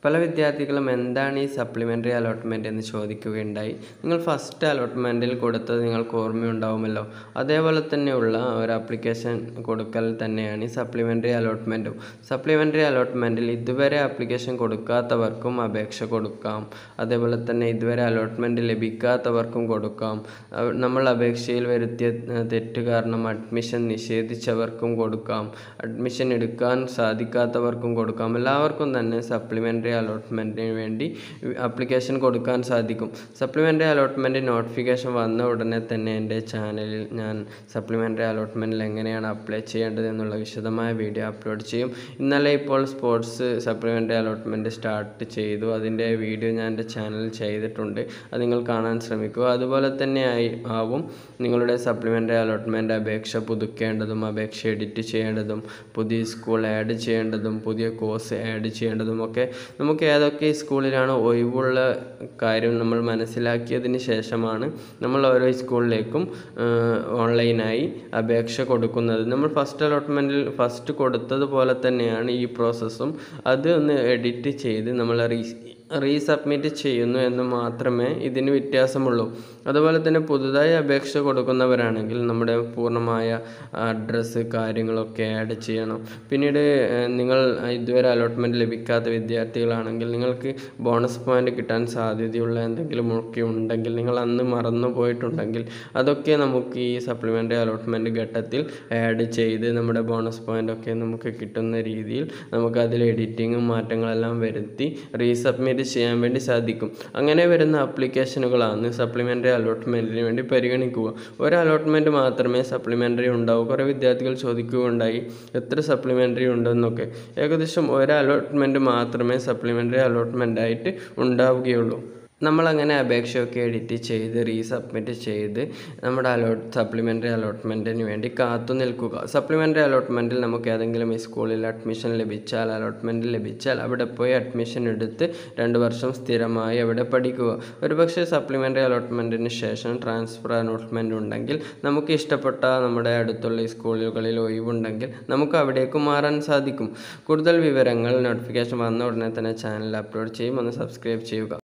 പല വിദ്യാർത്ഥികളും എന്താണ് ഈ സപ്ലിമെൻ്ററി അലോട്ട്മെൻറ്റ് എന്ന് ചോദിക്കുകയുണ്ടായി നിങ്ങൾ ഫസ്റ്റ് അലോട്ട്മെൻറ്റിൽ കൊടുത്തത് നിങ്ങൾക്ക് ഓർമ്മയുണ്ടാവുമല്ലോ അതേപോലെ തന്നെയുള്ള ഒരു ആപ്ലിക്കേഷൻ കൊടുക്കൽ തന്നെയാണ് ഈ സപ്ലിമെൻ്ററി അലോട്ട്മെൻറ്റും സപ്ലിമെൻ്ററി അലോട്ട്മെൻറ്റിൽ ഇതുവരെ ആപ്ലിക്കേഷൻ കൊടുക്കാത്തവർക്കും അപേക്ഷ കൊടുക്കാം അതേപോലെ തന്നെ ഇതുവരെ അലോട്ട്മെൻറ്റ് ലഭിക്കാത്തവർക്കും കൊടുക്കാം അവ- നമ്മൾ അപേക്ഷയിൽ വരുത്തിയ ഏഹ്, തെറ്റ് കാരണം അഡ്മിഷൻ നിഷേധിച്ചവർക്കും കൊടുക്കാം അഡ്മിഷൻ എടുക്കാൻ സാധിക്കാത്തവർക്കും കൊടുക്കാം എല്ലാവർക്കും തന്നെ സപ്ലിമെൻ്ററി അലോട്ട്മെൻറ്റിന് വേണ്ടി ആപ്ലിക്കേഷൻ കൊടുക്കാൻ സാധിക്കും സപ്ലിമെൻ്ററി അലോട്ട്മെൻറ്റ് നോട്ടിഫിക്കേഷൻ വന്ന ഉടനെ തന്നെ എൻ്റെ ചാനലിൽ ഞാൻ സപ്ലിമെൻ്ററി അലോട്ട്മെൻറ്റിൽ എങ്ങനെയാണ് അപ്ലൈ ചെയ്യേണ്ടത് എന്നുള്ള വിശദമായ വീഡിയോ അപ്ലോഡ് ചെയ്യും ഇന്നലെ ഇപ്പോൾ സ്പോർട്സ് സപ്ലിമെൻ്ററി അലോട്ട്മെൻറ്റ് സ്റ്റാർട്ട് ചെയ്തു അതിൻ്റെ വീഡിയോ ഞാൻ എൻ്റെ ചാനലിൽ ചെയ്തിട്ടുണ്ട് അത് നിങ്ങൾ കാണാൻ ശ്രമിക്കുക അതുപോലെ തന്നെ ആയി ആവും നിങ്ങളുടെ സപ്ലിമെൻ്ററി അലോട്ട്മെൻറ്റ് അപേക്ഷ പുതുക്കേണ്ടതും അപേക്ഷ എഡിറ്റ് ചെയ്യേണ്ടതും പുതിയ സ്കൂൾ ആഡ് ചെയ്യേണ്ടതും പുതിയ കോഴ്സ് ആഡ് ചെയ്യേണ്ടതും ഒക്കെ നമുക്ക് ഏതൊക്കെ സ്കൂളിലാണ് ഒഴിവുള്ള കാര്യം നമ്മൾ മനസ്സിലാക്കിയതിന് ശേഷമാണ് നമ്മൾ ഓരോ സ്കൂളിലേക്കും ഓൺലൈനായി അപേക്ഷ കൊടുക്കുന്നത് നമ്മൾ ഫസ്റ്റ് അലോട്ട്മെൻറ്റിൽ ഫസ്റ്റ് കൊടുത്തതുപോലെ തന്നെയാണ് ഈ പ്രോസസ്സും അത് ഒന്ന് എഡിറ്റ് ചെയ്ത് നമ്മൾ റീ റീസബ്മിറ്റ് ചെയ്യുന്നു എന്ന് മാത്രമേ ഇതിന് വ്യത്യാസമുള്ളൂ അതുപോലെ തന്നെ പുതുതായി അപേക്ഷ കൊടുക്കുന്നവരാണെങ്കിൽ നമ്മുടെ പൂർണ്ണമായ അഡ്രസ്സ് കാര്യങ്ങളൊക്കെ ആഡ് ചെയ്യണം പിന്നീട് ഏഹ്, നിങ്ങൾ ഇതുവരെ അലോട്ട്മെൻറ്റ് ലഭിക്കാത്ത വിദ്യാർത്ഥികളാണെങ്കിൽ നിങ്ങൾക്ക് ബോണസ് പോയിൻ്റ് കിട്ടാൻ സാധ്യതയുള്ള എന്തെങ്കിലും ഒക്കെ ഉണ്ടെങ്കിൽ നിങ്ങൾ അന്ന് മറന്നു പോയിട്ടുണ്ടെങ്കിൽ അതൊക്കെ നമുക്ക് ഈ സപ്ലിമെൻ്ററി അലോട്ട്മെൻറ്റ് ഘട്ടത്തിൽ ആഡ് ചെയ്ത് നമ്മുടെ ബോണസ് പോയിൻ്റ് ഒക്കെ നമുക്ക് കിട്ടുന്ന രീതിയിൽ നമുക്ക് അതിൽ എഡിറ്റിങ്ങും മാറ്റങ്ങളെല്ലാം വരുത്തി റീസബ്മിറ്റ് ചെയ്യാൻ വേണ്ടി സാധിക്കും അങ്ങനെ വരുന്ന ആപ്ലിക്കേഷനുകളാണ് സപ്ലിമെൻ്ററി അലോട്ട്മെൻറ്റിന് വേണ്ടി പരിഗണിക്കുക ഒരു അലോട്ട്മെൻറ്റ് മാത്രമേ സപ്ലിമെൻ്ററി ഉണ്ടാവൂ കുറേ വിദ്യാർത്ഥികൾ ചോദിക്കുകയുണ്ടായി എത്ര സപ്ലിമെൻ്ററി ഉണ്ടെന്നൊക്കെ ഏകദേശം ഒരു അലോട്ട്മെൻറ്റ് മാത്രമേ സപ്ലിമെൻ്ററി അലോട്ട്മെൻ്റ് ആയിട്ട് ഉണ്ടാവുകയുള്ളൂ നമ്മളങ്ങനെ അപേക്ഷയൊക്കെ എഡിറ്റ് ചെയ്ത് റീസബ്മിറ്റ് ചെയ്ത് നമ്മുടെ അലോട്ട് സപ്ലിമെൻ്ററി അലോട്ട്മെൻറ്റിന് വേണ്ടി കാത്തു നിൽക്കുക സപ്ലിമെൻ്ററി അലോട്ട്മെൻറ്റിൽ നമുക്ക് ഏതെങ്കിലും ഈ സ്കൂളിൽ അഡ്മിഷൻ ലഭിച്ചാൽ അലോട്ട്മെൻറ്റ് ലഭിച്ചാൽ അവിടെ പോയി അഡ്മിഷൻ എടുത്ത് രണ്ട് വർഷം സ്ഥിരമായി അവിടെ പഠിക്കുക ഒരുപക്ഷെ സപ്ലിമെൻ്ററി അലോട്ട്മെൻറ്റിന് ശേഷം ട്രാൻസ്ഫർ അലോട്ട്മെൻറ്റ് ഉണ്ടെങ്കിൽ നമുക്ക് ഇഷ്ടപ്പെട്ട നമ്മുടെ അടുത്തുള്ള ഈ സ്കൂളുകളിൽ ഒഴിവുണ്ടെങ്കിൽ നമുക്ക് അവിടേക്ക് മാറാൻ സാധിക്കും കൂടുതൽ വിവരങ്ങൾ നോട്ടിഫിക്കേഷൻ വന്ന ഉടനെ തന്നെ ചാനൽ അപ്ലോഡ് ചെയ്യും ഒന്ന് സബ്സ്ക്രൈബ് ചെയ്യുക